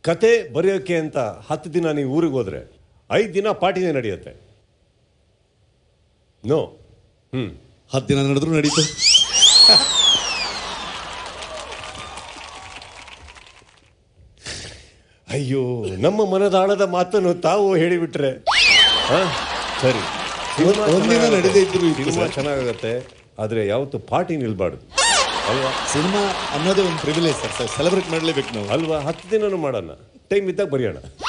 ಕತೆ ಬರೆಯೋಕ್ಕೆ ಅಂತ ಹತ್ತು ದಿನ ನೀವು ಊರಿಗೆ ಹೋದ್ರೆ ಐದು ದಿನ ಪಾರ್ಟಿನೇ ನಡೆಯುತ್ತೆ ನೋ ಹ್ಞೂ ಹತ್ತು ದಿನ ನಡೆದ್ರು ನಡೀತು ಅಯ್ಯೋ ನಮ್ಮ ಮನದಾಳದ ಮಾತನ್ನು ತಾವು ಹೇಳಿಬಿಟ್ರೆ ಆ? ಸರಿ ಸಿನಿಮಾ ಒಂದಿನ ಚೆನ್ನಾಗತ್ತೆ. ನಡೆದೇ ಇದ್ರು ಇತ್ತು ಸಿನಿಮಾ ಸರ್. ಚೆನ್ನಾಗತ್ತೆ ಆದರೆ ಯಾವತ್ತು ಪಾರ್ಟಿ ನಿಲ್ಬಾರ್ದು ಅಲ್ವಾ ಸಿನಿಮಾ ಅನ್ನೋದೇ ಒಂದು ಪ್ರಿವಿಲೇಜ್ ಸರ್ ಸೆಲೆಬ್ರೇಟ್ ಮಾಡಲೇಬೇಕು ನಾವು ಅಲ್ವಾ ಹತ್ತು ದಿನನೂ ಮಾಡೋಣ ಟೈಮ್ ಇದ್ದಾಗ ಬರೆಯೋಣ